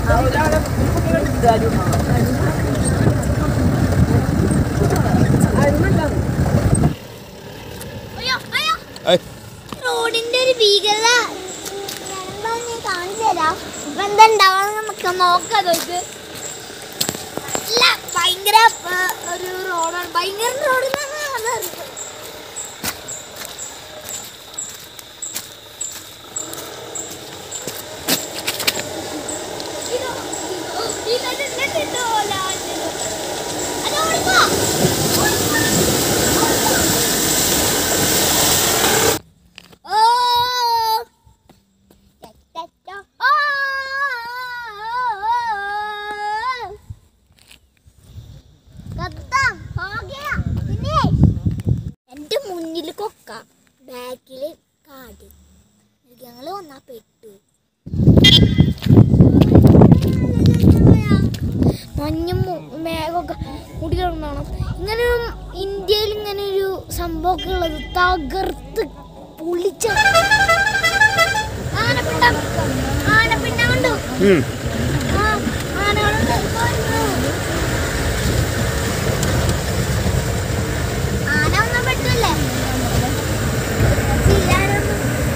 അയ്യോ അയ്യോ ഐ, റോഡിന്റെ ഒരു ഭീകരത എന്താ ഞാൻ കാണിച്ചു തരാം ഇപ്പൊ എന്താ ഉണ്ടാവാന്ന് നമുക്ക് നോക്കാം നോക്ക് അല്ല ഭയങ്കര ആ, ഒരു റോഡാണ് ഭയങ്കര റോഡ് Oh! എന്റെ മുന്നിൽ കൊക്ക ബാക്കില് കാട് ഞങ്ങള് വന്നാ പെട്ടു മഞ്ഞും മു- മേഘമൊക്കെ മുടി കിടന്നാണ് ഇങ്ങനെ ഒരു ഇന്ത്യയിൽ ഇങ്ങനെ ഒരു സംഭവമൊക്കെ ഉള്ളത് തകർത്ത് പൊളിച്ച ആനപ്പിണ്ടം ആനപ്പിണ്ടം കണ്ടു ഉം. ആ ആനകളുണ്ട് ആന ഒന്നും പറ്റൂലേ ചില്ലാനൊന്നും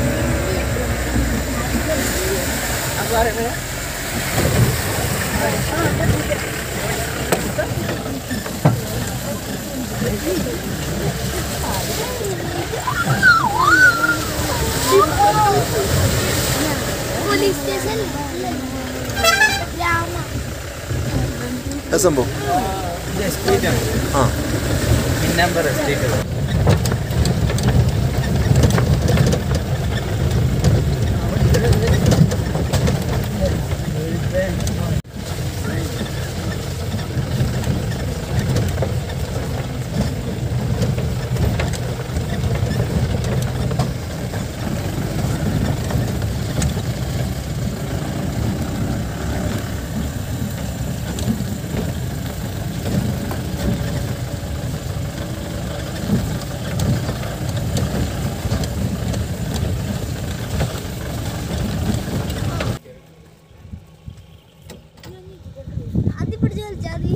പോലീസ് സ്റ്റേഷൻ ഗ്രാമ എന്താ സംഭവം ഇത് എസ്റ്റേറ്റ് ആണ് ആ പിൻ നമ്പർ എസ്റ്റേറ്റ് അത് പിടിച്ച് കളിച്ചാ മതി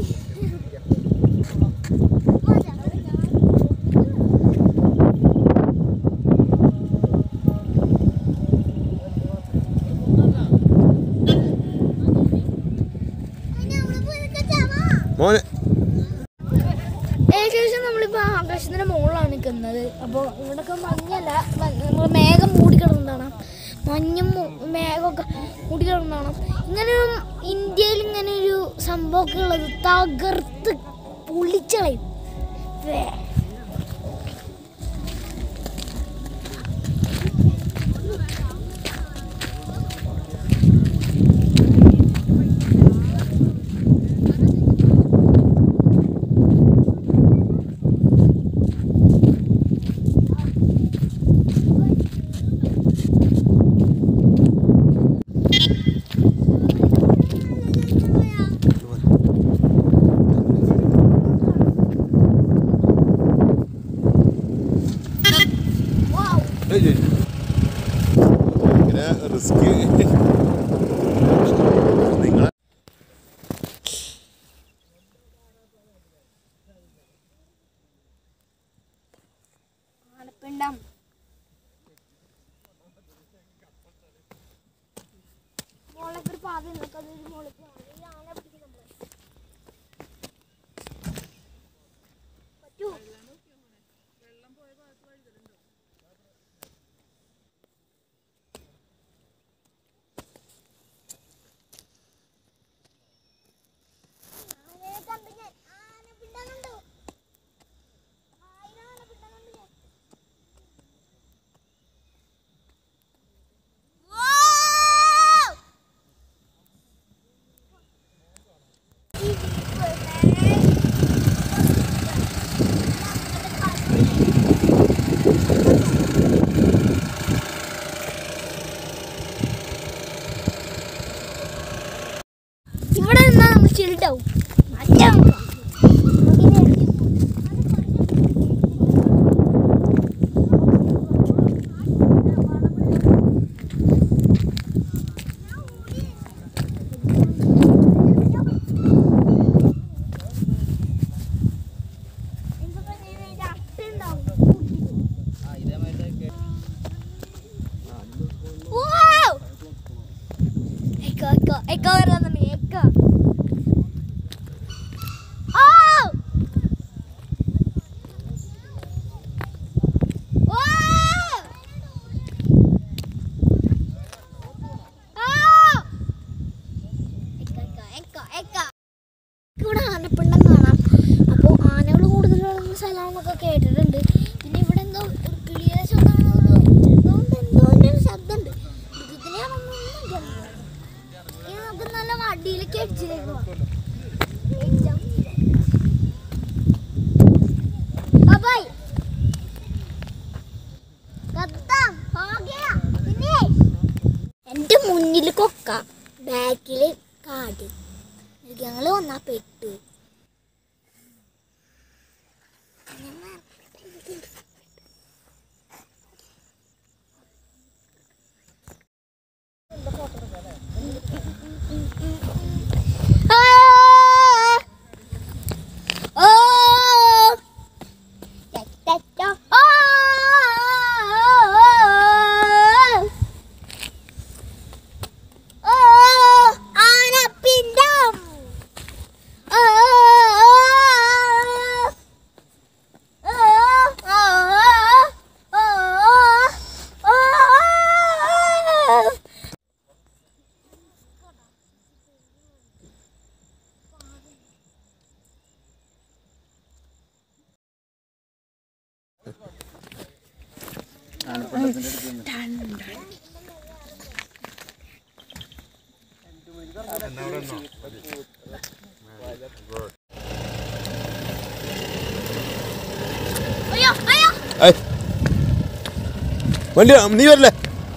മോനെ ഏകദേശം നമ്മളിപ്പോ ആകാശത്തിന്റെ മുകളിലാണ് നിൽക്കുന്നത് അപ്പോൾ ഇവിടൊക്കെ മഞ്ഞല്ല മ- നമ്മള് മേഘം മൂടി കിടന്നതാണ് മഞ്ഞും മു- മേഘമൊക്കെ മൂടി കിടന്നതാണ് ഇങ്ങനെ ഒരു ഇന്ത്യയിൽ ഇങ്ങനെ ഒരു സംഭവമൊക്കെ ഉള്ളത് തകർത്ത് പൊളിച്ചളയും വേ ഏയ് ഏയ്. ഇങ്ങനെ റിസ്ക് നിങ്ങളെ ആനപ്പിണ്ടം മോളൊക്കെ ഒരു പാത നിൽക്കാം അതൊരു മോളിൽ ഈ ആന പിടിക്കും നമ്മള് പറ്റൂ ആനയെ കണ്ടു ഞാൻ. ആനപ്പിണ്ടം കണ്ടു. ആയിരം ആനപ്പിണ്ടം കണ്ടു ഞാൻ. Wow! ഇവിടെ നിന്നാ നമ്മൾ ചിൽഡാവും നല്ല എക്കോ എക്കോ എക്കോ വരാന്നുണ്ട് എക്കോ ഓ ഓ ഓ എക്കോ എക്കോ എക്കോ എക്കോ ഇവിടെ ആനപ്പിണ്ടം കാണാം അപ്പോൾ ആനകൾ കൂടുതലുള്ള സ്ഥലമാണെന്നൊക്കെ കേട്ടിട്ടുണ്ട് പിന്നെ ഇവിടെ എന്തോ ഒരു കിളിയുടെ ശബ്ദമാണോ എന്തോണ്ട് എന്തോ ഒരു ശബ്ദമുണ്ട് മൃഗത്തിനെയാണെന്നൊന്നും എനിക്കറിയില്ല. ഇനി നമുക്ക് നല്ല വണ്ടിയിലേക്ക് അടിച്ചിലേക്ക് പോവാം. ബൈ എന്റെ മുന്നിൽ കൊക്ക ബാക്കില് കാട് മൃഗങ്ങള് വന്നാ പെട്ടു ആ! ഓ! ടറ്ററ്റോ. ഓ! ഓ! ആനപ്പിണ്ടം. ഓ! ഓ! ഓ! ഓ! ഓ! അയ്യോ അയ്യോ ഏയ്. വണ്ടി നീ വരല്ലേ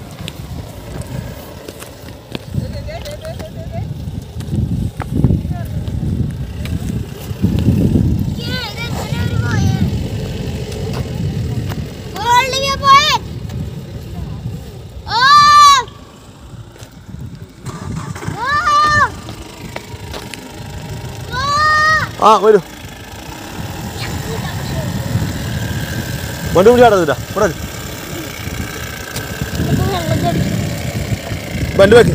ആ വരൂ വണ്ടി വിളിച്ചാടാ ഇവിടെ വരൂ. വണ്ടി വെക്ക്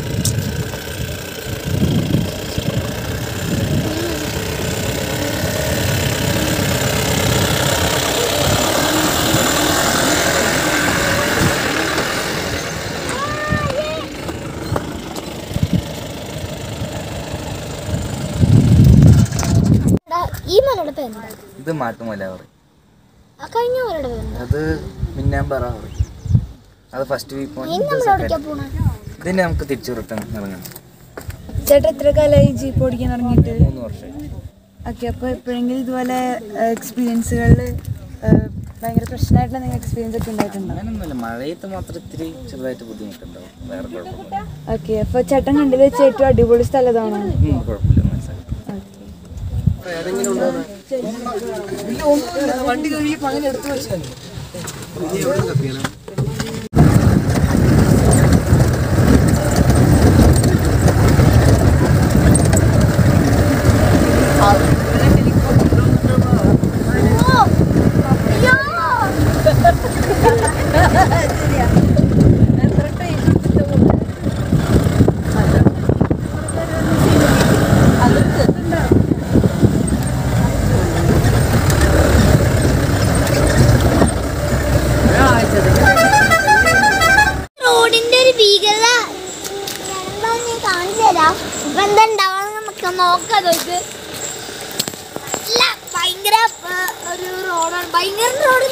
ഈ മലയുടെ പേരെന്താ ഇത് മാട്ടുമല പറയും ആ കഴിഞ്ഞ മലയുടെ പേരെന്താ അത് മിന്നാമ്പറ പറയും അത് ഫസ്റ്റ് വീക്ക് ഇനി നമ്മൾ എവിടേക്കാ പോണേ ഇതിന് നമുക്ക് തിരിച്ചു റിട്ടേൺ ഇറങ്ങണം ചേട്ടാ എത്ര കാലമായി ജീപ്പ് ഓടിക്കാൻ തുടങ്ങിയിട്ട് മൂന്ന് വർഷം ഓക്കെ അപ്പോൾ എപ്പോഴെങ്കിലും ഇതുപോലെ എക്സ്പീരിയൻസുകളിൽ ഭയങ്കര പ്രശ്നമായിട്ടുള്ള നിങ്ങൾ എക്സ്പീരിയൻസ് ഒക്കെ ഉണ്ടായിട്ടുണ്ടോ അങ്ങനൊന്നുമില്ല മഴയത്ത് മാത്രം ഇത്തിരി ചെറുതായിട്ട് ബുദ്ധിമുട്ടുണ്ടാവും വേറെ കുഴപ്പമൊന്നുമില്ല ഓക്കെ അപ്പോൾ ചേട്ടൻ കണ്ടതിൽ വെച്ച് ഏറ്റവും അടിപൊളി സ്ഥലം ഇതാണോ ഉം, കുഴപ്പമില്ല മനസ്സിലായി റോഡിന്റെ ഒരു ഭീകരത എന്താ ഞാൻ കാണിച്ചു തരാം ഇപ്പൊ എന്താ ഉണ്ടാവണം നമുക്ക് നോക്കാം നോക്ക് അല്ല ഭയങ്കര ഏ, ഒരു റോഡാണ് ഭയങ്കര റോഡ്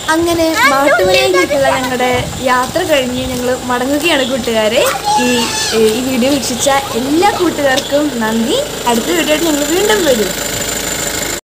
അങ്ങനെ മാട്ടുമലയിലേക്കുള്ള ഞങ്ങളുടെ യാത്ര കഴിഞ്ഞ് ഞങ്ങൾ മടങ്ങുകയാണ് കൂട്ടുകാരെ ഈ ഈ വീഡിയോ വീക്ഷിച്ച എല്ലാ കൂട്ടുകാർക്കും നന്ദി അടുത്ത വീഡിയോ ആയിട്ട് ഞങ്ങൾ വീണ്ടും വരും